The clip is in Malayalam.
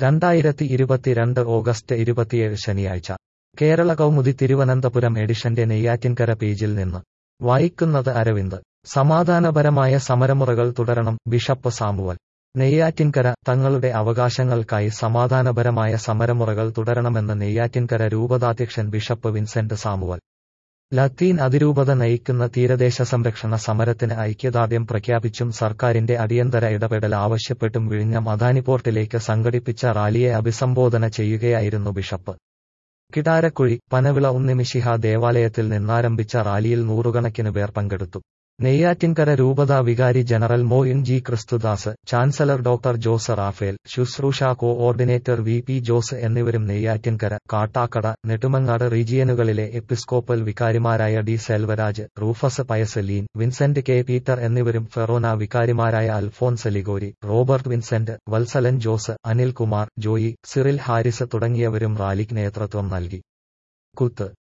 രണ്ടായിരത്തി ഇരുപത്തിരണ്ട് ഓഗസ്റ്റ് ഇരുപത്തിയേഴ് ശനിയാഴ്ച കേരള കൗമുദി തിരുവനന്തപുരം എഡിഷന്റെ നെയ്യാറ്റിൻകര പേജിൽ നിന്ന് വായിക്കുന്നത് അരവിന്ദ് സമാധാനപരമായ സമരമുറകൾ തുടരണം ബിഷപ്പ് സാമുവൽ നെയ്യാറ്റിൻകര തങ്ങളുടെ അവകാശങ്ങൾക്കായി സമാധാനപരമായ സമരമുറകൾ തുടരണമെന്ന് നെയ്യാറ്റിൻകര രൂപതാധ്യക്ഷൻ ബിഷപ്പ് വിൻസെന്റ് സാമുവൽ ലത്തീൻ അതിരൂപത നയിക്കുന്ന തീരദേശ സംരക്ഷണ സമരത്തിന് ഐക്യദാർഢ്യം പ്രഖ്യാപിച്ചും സർക്കാരിന്റെ അടിയന്തര ഇടപെടൽ ആവശ്യപ്പെട്ടും വിഴിഞ്ഞം അദാനിപോർട്ടിലേക്ക് സംഘടിപ്പിച്ച റാലിയെ അഭിസംബോധന ചെയ്യുകയായിരുന്നു ബിഷപ്പ് കിടാരക്കുഴി പനവിള ഉണ്ണിമിശിഹ ദേവാലയത്തിൽ നിന്നാരംഭിച്ച റാലിയിൽ നൂറുകണക്കിന് പേർ പങ്കെടുത്തു നെയ്യാറ്റിൻകര രൂപതാ വികാരി ജനറൽ മോയിൻ G Christudas chancellor doctor Jose Raphael ശുശ്രൂഷ കോഓർഡിനേറ്റർ വി പി ജോസ് എന്നിവരും നെയ്യാറ്റിൻകര കാട്ടാക്കട നെടുമങ്ങാട് റീജിയനുകളിലെ എപ്പിസ്കോപ്പൽ വികാരിമാരായ ഡി സെൽവരാജ് റൂഫസ് പയസലീൻ വിൻസെന്റ് കെ പീറ്റർ എന്നിവരും ഫെറോന വികാരിമാരായ Alphonse Liguori Robert Vincent Vatsalan Jose Anilkumar Joy Cyril Harris തുടങ്ങിയവരും റാലിക്ക് നേതൃത്വം നൽകി കുത്ത്